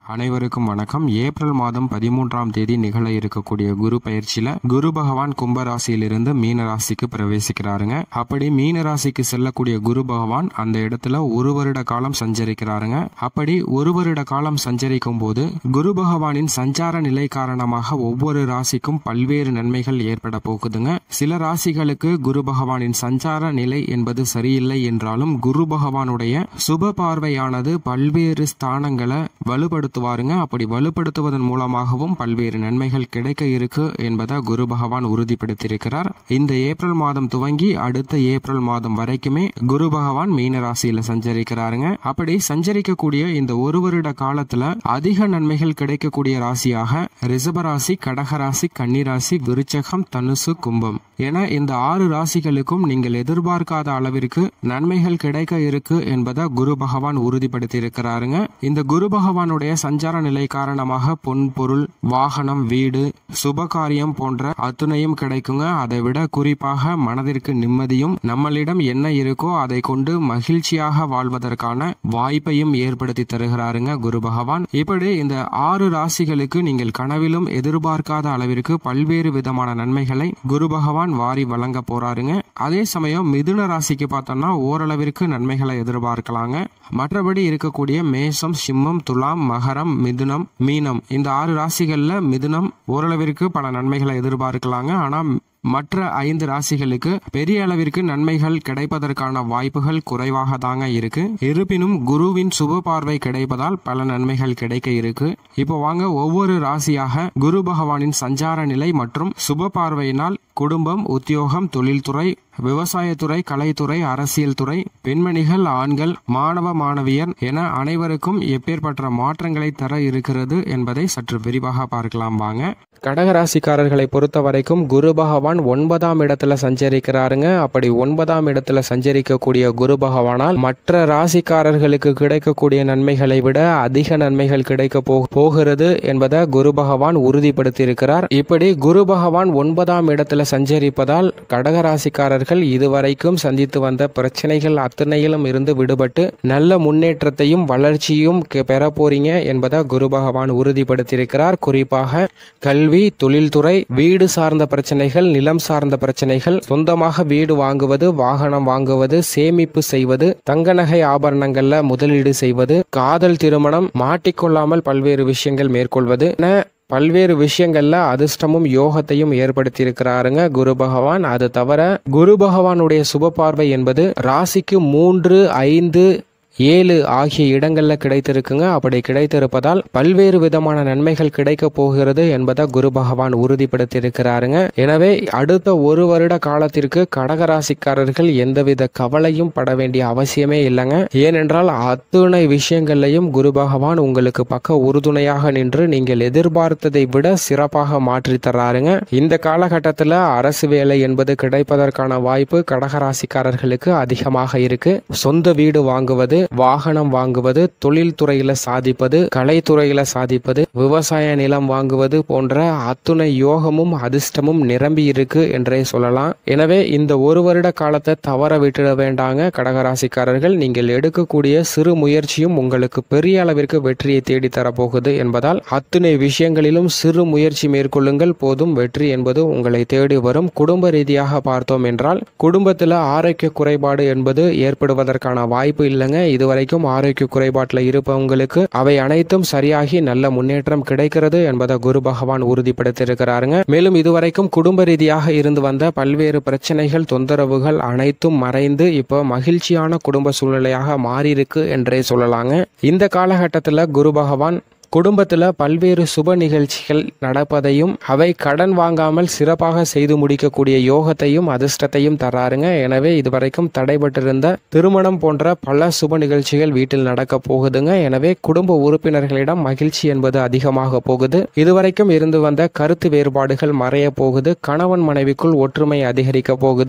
அனைவருக்கும் வணக்கம் ஏப்ரல் மாதம் பதிமூன்றாம் தேதி நிகழ இருக்கக்கூடிய குரு பயிற்சியில குரு பகவான் கும்ப ராசியிலிருந்து மீன ராசிக்கு பிரவேசிக்கிறாருங்க அப்படி மீன ராசிக்கு செல்லக்கூடிய குரு பகவான் அந்த இடத்துல ஒரு வருட காலம் சஞ்சரிக்கிறாருங்க அப்படி ஒரு வருட காலம் சஞ்சரிக்கும் போது குரு பகவானின் சஞ்சார நிலை காரணமாக ஒவ்வொரு ராசிக்கும் பல்வேறு நன்மைகள் ஏற்பட போகுதுங்க சில ராசிகளுக்கு குரு பகவானின் சஞ்சார நிலை என்பது சரியில்லை என்றாலும் குரு பகவானுடைய சுப பார்வையானது பல்வேறு ஸ்தானங்களை வலுப்படுத்துவாருங்க அப்படி வலுப்படுத்துவதன் மூலமாகவும் பல்வேறு நன்மைகள் கிடைக்க இருக்கு என்பதை குரு பகவான் உறுதிப்படுத்தியிருக்கிறார் இந்த ஏப்ரல் மாதம் துவங்கி அடுத்த ஏப்ரல் மாதம் வரைக்குமே குரு பகவான் மீன ராசியில சஞ்சரிக்கிறாருங்க அப்படி சஞ்சரிக்கக்கூடிய இந்த ஒரு வருட காலத்துல அதிக நன்மைகள் கிடைக்கக்கூடிய ராசியாக ரிஷபராசி கடகராசி கன்னிராசி விருச்சகம் தனுசு கும்பம் என இந்த ஆறு ராசிகளுக்கும் நீங்கள் எதிர்பார்க்காத அளவிற்கு நன்மைகள் கிடைக்க இருக்கு என்பதை குரு பகவான் உறுதிப்படுத்தி இருக்கிறாருங்க இந்த குரு பகவானுடைய சஞ்சார நிலை காரணமாக பொன் பொருள் வாகனம் வீடு சுபகாரியம் போன்ற அத்துணையும் கிடைக்குங்க அதை விட குறிப்பாக மனதிற்கு நிம்மதியும் நம்மளிடம் என்ன இருக்கோ அதை கொண்டு மகிழ்ச்சியாக வாழ்வதற்கான வாய்ப்பையும் ஏற்படுத்தி தருகிறாருங்க குரு பகவான் இப்படி இந்த ஆறு ராசிகளுக்கு நீங்கள் கனவிலும் எதிர்பார்க்காத அளவிற்கு பல்வேறு விதமான நன்மைகளை குரு பகவான் வாரி வழங்க போறாருங்க அதே சமயம் மிதுன ராசிக்கு பார்த்தோம்னா ஓரளவிற்கு நன்மைகளை எதிர்பார்க்கலாங்க மற்றபடி இருக்கக்கூடிய மேஷம் சிம்மம் துலாம் மகரம் மிதுனம் மீனம் இந்த ஆறு ராசிகள்ல மிதுனம் ஓரளவிற்கு பல நன்மைகளை எதிர்பார்க்கலாங்க ஆனா மற்ற ஐந்து ராசிகளுக்கு பெரிய அளவிற்கு நன்மைகள் கிடைப்பதற்கான வாய்ப்புகள் குறைவாக தாங்க இருக்கு இருப்பினும் குருவின் சுப பார்வை கிடைப்பதால் பல நன்மைகள் கிடைக்க இருக்கு இப்போ வாங்க ஒவ்வொரு ராசியாக குரு பகவானின் சஞ்சார நிலை மற்றும் சுப பார்வையினால் குடும்பம் உத்தியோகம் தொழில்துறை விவசாயத்துறை கலைத்துறை அரசியல் துறை பெண்மணிகள் ஆண்கள் மாணவ மாணவியர் என அனைவருக்கும் எப்பேற்பட்ட மாற்றங்களை தர இருக்கிறது என்பதை சற்று விரிவாக பார்க்கலாம் வாங்க கடகராசிக்காரர்களை பொறுத்த வரைக்கும் குரு பகவான் ஒன்பதாம் இடத்துல சஞ்சரிக்கிறாருங்க அப்படி ஒன்பதாம் இடத்துல சஞ்சரிக்கக்கூடிய குரு பகவானால் மற்ற ராசிக்காரர்களுக்கு கிடைக்கக்கூடிய நன்மைகளை விட அதிக நன்மைகள் கிடைக்க போ போகிறது என்பதை குரு பகவான் உறுதிப்படுத்தி இருக்கிறார் இப்படி குரு பகவான் ஒன்பதாம் இடத்துல சஞ்சரிப்பதால் கடகராசிக்காரர்கள் இதுவரைக்கும் சந்தித்து வந்த பிரச்சனைகள் அத்தனையிலும் இருந்து விடுபட்டு நல்ல முன்னேற்றத்தையும் வளர்ச்சியும் பெற போறீங்க என்பதை குரு பகவான் உறுதிப்படுத்தியிருக்கிறார் குறிப்பாக கல்வி தொழில்துறை வீடு சார்ந்த பிரச்சனைகள் நிலம் சார்ந்த பிரச்சனைகள் சொந்தமாக வீடு வாங்குவது வாகனம் வாங்குவது சேமிப்பு செய்வது தங்க நகை ஆபரணங்கள்ல முதலீடு செய்வது காதல் திருமணம் மாட்டிக்கொள்ளாமல் பல்வேறு விஷயங்கள் மேற்கொள்வது என பல்வேறு விஷயங்கள்ல அதிர்ஷ்டமும் யோகத்தையும் ஏற்படுத்தி இருக்கிறாருங்க குரு பகவான் அது தவிர குரு பகவானுடைய சுப பார்வை என்பது ராசிக்கு மூன்று ஐந்து ஏழு ஆகிய இடங்கள்ல கிடைத்திருக்குங்க அப்படி கிடைத்திருப்பதால் பல்வேறு விதமான நன்மைகள் கிடைக்க போகிறது என்பதை குரு பகவான் உறுதிப்படுத்தி இருக்கிறாருங்க எனவே அடுத்த ஒரு வருட காலத்திற்கு கடகராசிக்காரர்கள் எந்தவித கவலையும் பட வேண்டிய அவசியமே இல்லைங்க ஏனென்றால் அத்துணை விஷயங்கள்லையும் குரு பகவான் உங்களுக்கு பக்க உறுதுணையாக நின்று நீங்கள் எதிர்பார்த்ததை விட சிறப்பாக மாற்றி தர்றாருங்க இந்த காலகட்டத்தில் அரசு வேலை என்பது கிடைப்பதற்கான வாய்ப்பு கடகராசிக்காரர்களுக்கு அதிகமாக இருக்கு சொந்த வீடு வாங்குவது வாகனம் வாங்குவது தொழில் துறையில சாதிப்பது கலைத்துறையில சாதிப்பது விவசாய நிலம் வாங்குவது போன்ற அத்துணை யோகமும் அதிர்ஷ்டமும் நிரம்பி இருக்கு என்றே சொல்லலாம் எனவே இந்த ஒரு வருட காலத்தை தவற விட்டுட வேண்டாங்க கடகராசிக்காரர்கள் நீங்கள் எடுக்கக்கூடிய சிறு முயற்சியும் உங்களுக்கு பெரிய அளவிற்கு வெற்றியை தேடி தரப்போகுது என்பதால் அத்துணை விஷயங்களிலும் சிறு முயற்சி மேற்கொள்ளுங்கள் போதும் வெற்றி என்பது உங்களை தேடி வரும் குடும்ப ரீதியாக பார்த்தோம் என்றால் குடும்பத்தில் ஆரோக்கிய குறைபாடு என்பது ஏற்படுவதற்கான வாய்ப்பு இல்லைங்க இதுவரைக்கும் ஆரோக்கிய குறைபாட்டில் இருப்பவங்களுக்கு அவை அனைத்தும் சரியாகி நல்ல முன்னேற்றம் கிடைக்கிறது என்பதை குரு பகவான் உறுதிப்படுத்தியிருக்கிறாருங்க மேலும் இதுவரைக்கும் குடும்ப ரீதியாக இருந்து வந்த பல்வேறு பிரச்சனைகள் தொந்தரவுகள் அனைத்தும் மறைந்து இப்போ மகிழ்ச்சியான குடும்ப சூழ்நிலையாக மாறியிருக்கு என்றே சொல்லலாங்க இந்த காலகட்டத்தில் குரு பகவான் குடும்பத்தில் பல்வேறு சுப நிகழ்ச்சிகள் நடப்பதையும் அவை கடன் வாங்காமல் சிறப்பாக செய்து முடிக்கக்கூடிய யோகத்தையும் அதிர்ஷ்டத்தையும் தராருங்க எனவே இதுவரைக்கும் தடைபட்டிருந்த திருமணம் போன்ற பல சுப நிகழ்ச்சிகள் வீட்டில் நடக்க போகுதுங்க எனவே குடும்ப உறுப்பினர்களிடம் மகிழ்ச்சி என்பது அதிகமாக போகுது இதுவரைக்கும் இருந்து வந்த கருத்து வேறுபாடுகள் மறைய போகுது கணவன் மனைவிக்குள் ஒற்றுமை அதிகரிக்க போகுது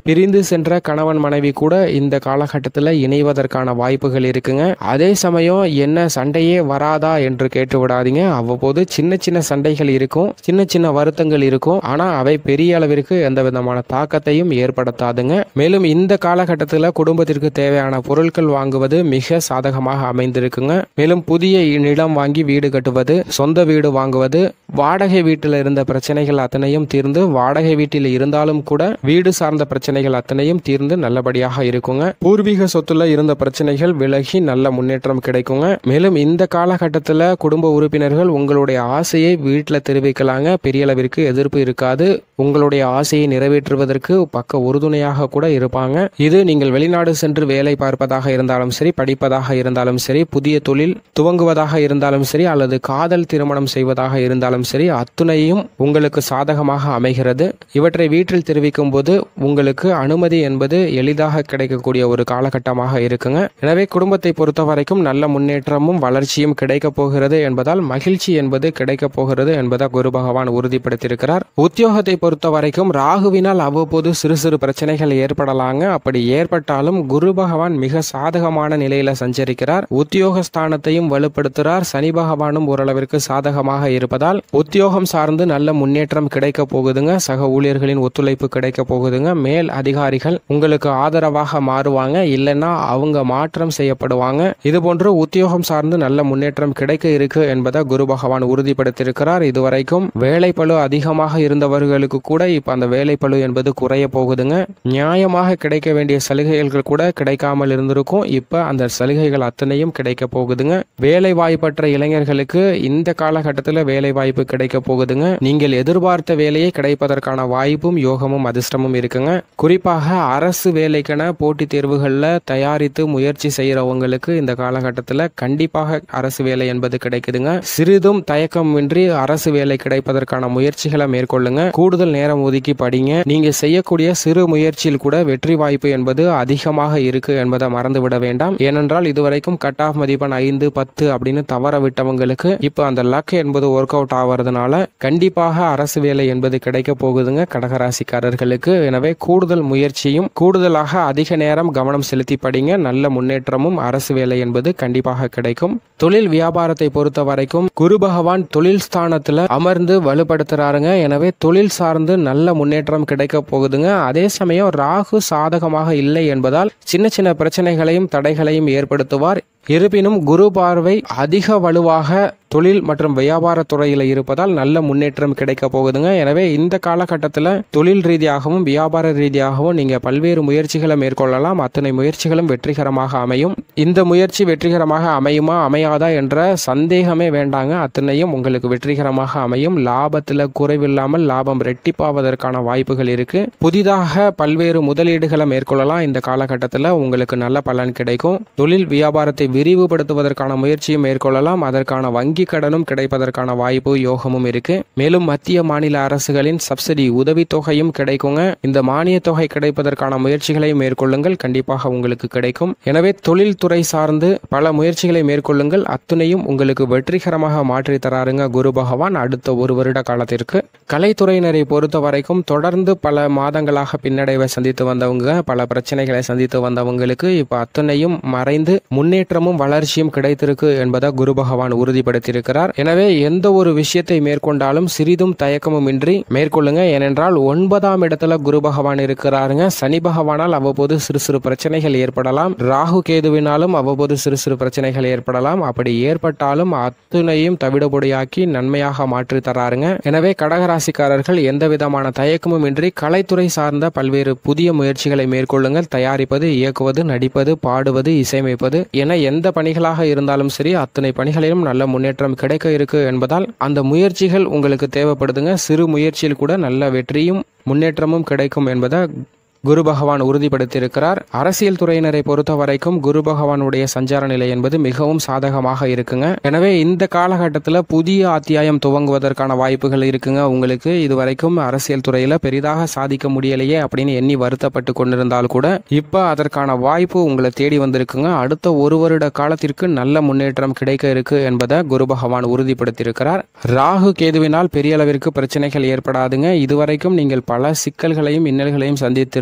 பிரிந்து சென்ற கணவன் மனைவி கூட இந்த காலகட்டத்தில் இணைவதற்கான வாய்ப்புகள் இருக்குங்க அதே சமயம் என்ன சண்டையே வராதா என்று கேட்டு விடாதீங்க அவ்வப்போது சின்ன சின்ன சண்டைகள் இருக்கும் சின்ன சின்ன வருத்தங்கள் இருக்கும் ஆனா அவை பெரிய அளவிற்கு எந்த விதமான தாக்கத்தையும் ஏற்படுத்தாதுங்க மேலும் இந்த காலகட்டத்தில் குடும்பத்திற்கு தேவையான பொருட்கள் வாங்குவது மிக சாதகமாக அமைந்திருக்குங்க மேலும் புதிய நிலம் வாங்கி வீடு கட்டுவது சொந்த வீடு வாங்குவது வாடகை வீட்டில் இருந்த பிரச்சனைகள் அத்தனையும் தீர்ந்து வாடகை வீட்டில் இருந்தாலும் கூட வீடு சார்ந்த பிரச்சனைகள் அத்தனையும் தீர்ந்து நல்லபடியாக இருக்குங்க பூர்வீக சொத்துல இருந்த பிரச்சனைகள் விலகி நல்ல முன்னேற்றம் கிடைக்குங்க மேலும் இந்த காலகட்டத்தில் குடும்ப உறுப்பினர்கள் உங்களுடைய ஆசையை வீட்டில் தெரிவிக்கலாங்க பெரிய அளவிற்கு எதிர்ப்பு இருக்காது உங்களுடைய ஆசையை நிறைவேற்றுவதற்கு பக்க உறுதுணையாக கூட இருப்பாங்க இது நீங்கள் வெளிநாடு சென்று வேலை பார்ப்பதாக இருந்தாலும் சரி படிப்பதாக இருந்தாலும் சரி புதிய தொழில் துவங்குவதாக இருந்தாலும் சரி அல்லது காதல் திருமணம் செய்வதாக இருந்தாலும் சரி அத்துணையும் உங்களுக்கு சாதகமாக அமைகிறது இவற்றை வீட்டில் தெரிவிக்கும் போது உங்களுக்கு அனுமதி என்பது எளிதாக கிடைக்கக்கூடிய ஒரு காலகட்டமாக இருக்குங்க எனவே குடும்பத்தை பொறுத்த வரைக்கும் நல்ல முன்னேற்றமும் வளர்ச்சியும் கிடைக்க போகிறது என்பதால் மகிழ்ச்சி என்பது கிடைக்க போகிறது என்பதை குரு பகவான் உறுதிப்படுத்தியிருக்கிறார் உத்தியோகத்தை பொறுத்த வரைக்கும் ராகுவினால் அவ்வப்போது சிறு சிறு பிரச்சனைகள் ஏற்படலாங்க அப்படி ஏற்பட்டாலும் குரு பகவான் மிக சாதகமான நிலையில சஞ்சரிக்கிறார் உத்தியோகஸ்தானத்தையும் வலுப்படுத்துகிறார் சனி பகவானும் ஓரளவிற்கு சாதகமாக இருப்பதால் உத்தியோகம் சார்ந்து நல்ல முன்னேற்றம் கிடைக்க போகுதுங்க சக ஊழியர்களின் ஒத்துழைப்பு கிடைக்க போகுதுங்க மேல் அதிகாரிகள் உங்களுக்கு ஆதரவாக மாறுவாங்க இல்லைன்னா அவங்க மாற்றம் செய்யப்படுவாங்க இது போன்று உத்தியோகம் சார்ந்து நல்ல முன்னேற்றம் கிடைக்க இருக்கு என்பதை குரு பகவான் உறுதிப்படுத்தியிருக்கிறார் இதுவரைக்கும் வேலை பளு அதிகமாக இருந்தவர்களுக்கு கூட இப்ப அந்த வேலை பளு என்பது குறைய போகுதுங்க நியாயமாக கிடைக்க வேண்டிய சலுகைகள் கூட கிடைக்காமல் இருந்திருக்கும் இப்ப அந்த சலுகைகள் அத்தனையும் கிடைக்க போகுதுங்க வேலை வாய்ப்பற்ற இளைஞர்களுக்கு இந்த காலகட்டத்தில் வேலை வாய்ப்பு கிடைக்க போகுதுங்க நீங்கள் எதிர்பார்த்த வேலையை கிடைப்பதற்கான வாய்ப்பும் யோகமும் அதிர்ஷ்டமும் இருக்குங்க குறிப்பாக அரசு வேலைக்கென போட்டித் தேர்வுகளில் தயாரித்து முயற்சி செய்யறவங்களுக்கு இந்த காலகட்டத்தில் கண்டிப்பாக அரசு வேலை என்பது கிடைக்குதுங்க சிறிதும் தயக்கமின்றி அரசு வேலை கிடைப்பதற்கான முயற்சிகளை மேற்கொள்ளுங்க கூடுதல் நேரம் ஒதுக்கி படிங்க நீங்க செய்யக்கூடிய சிறு முயற்சியில் கூட வெற்றி வாய்ப்பு என்பது அதிகமாக இருக்கு என்பதை மறந்து விட வேண்டாம் ஏனென்றால் இதுவரைக்கும் கட் ஆஃப் மதிப்பெண் ஐந்து பத்து அப்படின்னு தவற விட்டவங்களுக்கு இப்போ அந்த லக் என்பது ஒர்க் அவுட் ஆவறதுனால கண்டிப்பாக அரசு வேலை என்பது கிடைக்க போகுதுங்க கடகராசிக்காரர்களுக்கு எனவே கூடுதல் முயற்சியும் கூடுதலாக அதிக நேரம் கவனம் செலுத்தி படிங்க நல்ல முன்னேற்றமும் அரசு வேலை என்பது கண்டிப்பாக கிடைக்கும் தொழில் வியாபாரத்தை பொறுத்த வரைக்கும் குரு பகவான் தொழில் ஸ்தானத்துல அமர்ந்து வலுப்படுத்துறாருங்க எனவே தொழில் சார்ந்து நல்ல முன்னேற்றம் கிடைக்க போகுதுங்க அதே சமயம் ராகு சாதகமாக இல்லை என்பதால் சின்ன சின்ன பிரச்சனைகளையும் தடைகளையும் ஏற்படுத்துவார் இருப்பினும் குரு பார்வை அதிக வலுவாக தொழில் மற்றும் வியாபார துறையில் இருப்பதால் நல்ல முன்னேற்றம் கிடைக்க போகுதுங்க எனவே இந்த காலகட்டத்தில் தொழில் ரீதியாகவும் வியாபார ரீதியாகவும் நீங்கள் பல்வேறு முயற்சிகளை மேற்கொள்ளலாம் அத்தனை முயற்சிகளும் வெற்றிகரமாக அமையும் இந்த முயற்சி வெற்றிகரமாக அமையுமா அமையாதா என்ற சந்தேகமே வேண்டாங்க அத்தனையும் உங்களுக்கு வெற்றிகரமாக அமையும் லாபத்தில் குறைவில்லாமல் லாபம் ரெட்டிப்பாவதற்கான வாய்ப்புகள் இருக்கு புதிதாக பல்வேறு முதலீடுகளை மேற்கொள்ளலாம் இந்த காலகட்டத்தில் உங்களுக்கு நல்ல பலன் கிடைக்கும் தொழில் வியாபாரத்தை விரிவுபடுத்துவதற்கான முயற்சியும் மேற்கொள்ளலாம் அதற்கான வங்கி கடனும் கிடைப்பதற்கான வாய்ப்பு யோகமும் இருக்கு மேலும் மத்திய மாநில அரசுகளின் சப்சிடி உதவித்தொகையும் கிடைக்குங்க இந்த மானிய தொகை கிடைப்பதற்கான முயற்சிகளை மேற்கொள்ளுங்கள் கண்டிப்பாக உங்களுக்கு கிடைக்கும் எனவே தொழில்துறை சார்ந்து பல முயற்சிகளை மேற்கொள்ளுங்கள் அத்துணையும் உங்களுக்கு வெற்றிகரமாக மாற்றி தராருங்க குரு பகவான் அடுத்த ஒரு வருட காலத்திற்கு கலைத்துறையினரை பொறுத்த வரைக்கும் தொடர்ந்து பல மாதங்களாக பின்னடைவை சந்தித்து வந்தவங்க பல பிரச்சனைகளை சந்தித்து வந்தவங்களுக்கு இப்ப அத்தனையும் மறைந்து முன்னேற்றமும் வளர்ச்சியும் கிடைத்திருக்கு என்பதை குரு பகவான் உறுதிப்படுத்தியிருக்கிறார் எனவே எந்த ஒரு விஷயத்தை மேற்கொண்டாலும் சிறிதும் தயக்கமும் இன்றி மேற்கொள்ளுங்க ஏனென்றால் ஒன்பதாம் இடத்துல குரு பகவான் இருக்கிறாருங்க சனி பகவானால் அவ்வப்போது சிறு சிறு பிரச்சனைகள் ஏற்படலாம் ராகு கேதுவினாலும் அவ்வப்போது சிறு சிறு பிரச்சனைகள் ஏற்படலாம் அப்படி ஏற்பட்டாலும் அத்துணையும் தவிடுபொடியாக்கி நன்மையாக மாற்றி தராருங்க எனவே கடகராசிக்காரர்கள் எந்த விதமான தயக்கமும் இன்றி கலைத்துறை சார்ந்த பல்வேறு புதிய முயற்சிகளை மேற்கொள்ளுங்கள் தயாரிப்பது இயக்குவது நடிப்பது பாடுவது இசையமைப்பது என எந்த பணிகளாக இருந்தாலும் சரி அத்தனை பணிகளிலும் நல்ல முன்னேற்றம் கிடைக்க இருக்கு என்பதால் அந்த முயற்சிகள் உங்களுக்கு தேவைப்படுதுங்க சிறு முயற்சியில் கூட நல்ல வெற்றியும் முன்னேற்றமும் கிடைக்கும் என்பதை குரு பகவான் உறுதிப்படுத்தியிருக்கிறார் அரசியல் துறையினரை பொறுத்த வரைக்கும் குரு பகவானுடைய சஞ்சார நிலை என்பது மிகவும் சாதகமாக இருக்குங்க எனவே இந்த காலகட்டத்தில் புதிய அத்தியாயம் துவங்குவதற்கான வாய்ப்புகள் இருக்குங்க உங்களுக்கு இதுவரைக்கும் அரசியல் துறையில பெரிதாக சாதிக்க முடியலையே அப்படின்னு எண்ணி வருத்தப்பட்டு கொண்டிருந்தால் கூட இப்ப அதற்கான வாய்ப்பு உங்களை தேடி வந்திருக்குங்க அடுத்த ஒரு வருட காலத்திற்கு நல்ல முன்னேற்றம் கிடைக்க இருக்கு என்பதை குரு பகவான் உறுதிப்படுத்தியிருக்கிறார் ராகு கேதுவினால் பெரிய அளவிற்கு பிரச்சனைகள் ஏற்படாதுங்க இதுவரைக்கும் நீங்கள் பல சிக்கல்களையும் இன்னல்களையும் சந்தித்திருந்தால்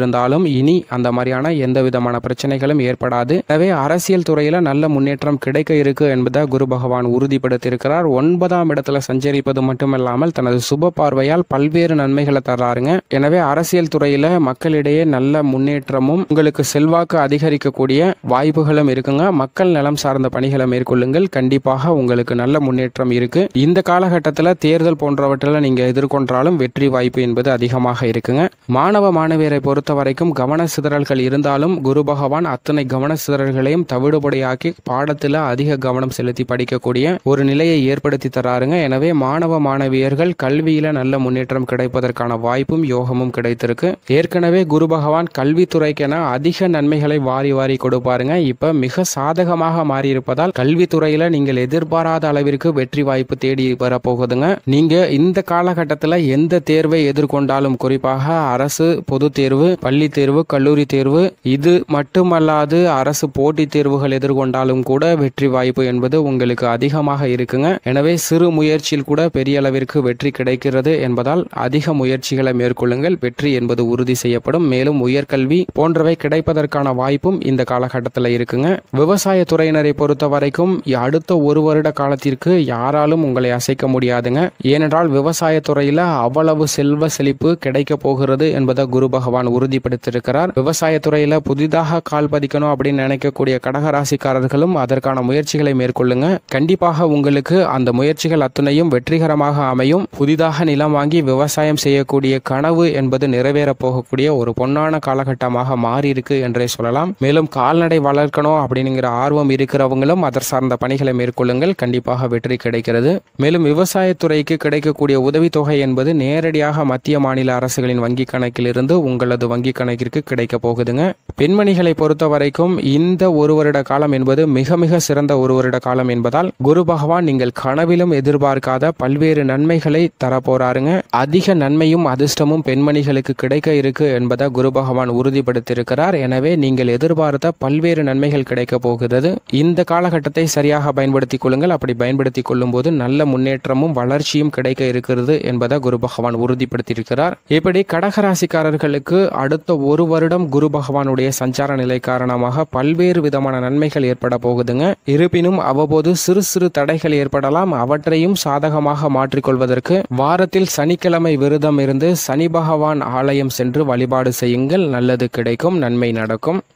இருந்தாலும் இனி அந்த மாதிரியான எந்த விதமான பிரச்சனைகளும் ஏற்படாது எனவே அரசியல் துறையில நல்ல முன்னேற்றம் கிடைக்க இருக்கு என்பதை குரு பகவான் உறுதிப்படுத்தியிருக்கிறார் ஒன்பதாம் இடத்துல சஞ்சரிப்பது மட்டுமல்லாமல் தனது சுப பார்வையால் பல்வேறு நன்மைகளை தர்றாருங்க எனவே அரசியல் துறையில மக்களிடையே நல்ல முன்னேற்றமும் உங்களுக்கு செல்வாக்கு அதிகரிக்கக்கூடிய வாய்ப்புகளும் இருக்குங்க மக்கள் நலம் சார்ந்த பணிகளை மேற்கொள்ளுங்கள் கண்டிப்பாக உங்களுக்கு நல்ல முன்னேற்றம் இருக்கு இந்த காலகட்டத்தில் தேர்தல் போன்றவற்றில் நீங்க எதிர்கொண்டாலும் வெற்றி வாய்ப்பு என்பது அதிகமாக இருக்குங்க மாணவ மாணவியரை பொறுத்த வரைக்கும் கவன சிதறல்கள் இருந்தாலும் குரு பகவான் அத்தனை கவன சிதறல்களையும் தவிடுபடியாக்கி பாடத்தில் அதிக கவனம் செலுத்தி படிக்கக்கூடிய ஒரு நிலையை ஏற்படுத்தி தராருங்க எனவே மாணவ மாணவியர்கள் கல்வியில நல்ல முன்னேற்றம் கிடைப்பதற்கான வாய்ப்பும் யோகமும் கிடைத்திருக்கு ஏற்கனவே குரு பகவான் கல்வித்துறைக்கென அதிக நன்மைகளை வாரி வாரி கொடுப்பாருங்க இப்ப மிக சாதகமாக மாறி இருப்பதால் கல்வித்துறையில நீங்கள் எதிர்பாராத அளவிற்கு வெற்றி வாய்ப்பு தேடி வரப்போகுதுங்க நீங்க இந்த காலகட்டத்தில் எந்த தேர்வை எதிர்கொண்டாலும் குறிப்பாக அரசு பொது தேர்வு பள்ளி தேர்வு கல்லூரி தேர்வு இது மட்டுமல்லாது அரசு போட்டித் தேர்வுகள் எதிர்கொண்டாலும் கூட வெற்றி வாய்ப்பு என்பது உங்களுக்கு அதிகமாக இருக்குங்க எனவே சிறு முயற்சியில் கூட பெரிய அளவிற்கு வெற்றி கிடைக்கிறது என்பதால் அதிக முயற்சிகளை மேற்கொள்ளுங்கள் வெற்றி என்பது உறுதி செய்யப்படும் மேலும் உயர்கல்வி போன்றவை கிடைப்பதற்கான வாய்ப்பும் இந்த காலகட்டத்தில் இருக்குங்க விவசாய துறையினரை பொறுத்த வரைக்கும் அடுத்த ஒரு வருட காலத்திற்கு யாராலும் உங்களை அசைக்க முடியாதுங்க ஏனென்றால் விவசாய துறையில அவ்வளவு செல்வ செழிப்பு கிடைக்க போகிறது என்பதை குரு பகவான் உறுதிப்படுத்தியிருக்கிறார் விவசாய துறையில புதிதாக கால் பதிக்கணும் அப்படின்னு நினைக்கக்கூடிய கடகராசிக்காரர்களும் அதற்கான முயற்சிகளை மேற்கொள்ளுங்க கண்டிப்பாக உங்களுக்கு அந்த முயற்சிகள் அத்துணையும் வெற்றிகரமாக அமையும் புதிதாக நிலம் வாங்கி விவசாயம் செய்யக்கூடிய கனவு என்பது நிறைவேறப் போகக்கூடிய ஒரு பொன்னான காலகட்டமாக மாறி இருக்கு என்றே சொல்லலாம் மேலும் கால்நடை வளர்க்கணும் அப்படிங்கிற ஆர்வம் இருக்கிறவங்களும் அதர் சார்ந்த பணிகளை மேற்கொள்ளுங்கள் கண்டிப்பாக வெற்றி கிடைக்கிறது மேலும் விவசாயத்துறைக்கு கிடைக்கக்கூடிய உதவித்தொகை என்பது நேரடியாக மத்திய மாநில அரசுகளின் வங்கி கணக்கிலிருந்து உங்களது வங்கி கணக்கிற்கு கிடைக்க போகுதுங்க பெண்மணிகளை பொறுத்த வரைக்கும் இந்த ஒரு வருட காலம் என்பது மிக மிக சிறந்த ஒரு வருட காலம் என்பதால் குரு பகவான் நீங்கள் கனவிலும் எதிர்பார்க்காத பல்வேறு நன்மைகளை தரப்போறாருங்க அதிக நன்மையும் அதிர்ஷ்டமும் பெண்மணிகளுக்கு கிடைக்க இருக்கு என்பதை குரு பகவான் உறுதிப்படுத்தியிருக்கிறார் எனவே நீங்கள் எதிர்பார்த்த பல்வேறு நன்மைகள் கிடைக்க போகிறது இந்த காலகட்டத்தை சரியாக பயன்படுத்திக் கொள்ளுங்கள் அப்படி பயன்படுத்திக் கொள்ளும் போது நல்ல முன்னேற்றமும் வளர்ச்சியும் கிடைக்க இருக்கிறது என்பதை குரு பகவான் உறுதிப்படுத்தியிருக்கிறார் இப்படி கடகராசிக்காரர்களுக்கு அடுத்த ஒரு வருடம் குரு பகவானுடைய சஞ்சார நிலை காரணமாக பல்வேறு விதமான நன்மைகள் ஏற்பட போகுதுங்க இருப்பினும் அவ்வப்போது சிறு சிறு தடைகள் ஏற்படலாம் அவற்றையும் சாதகமாக மாற்றிக்கொள்வதற்கு வாரத்தில் சனிக்கிழமை விரதம் இருந்து சனி பகவான் ஆலயம் சென்று வழிபாடு செய்யுங்கள் நல்லது கிடைக்கும் நன்மை நடக்கும்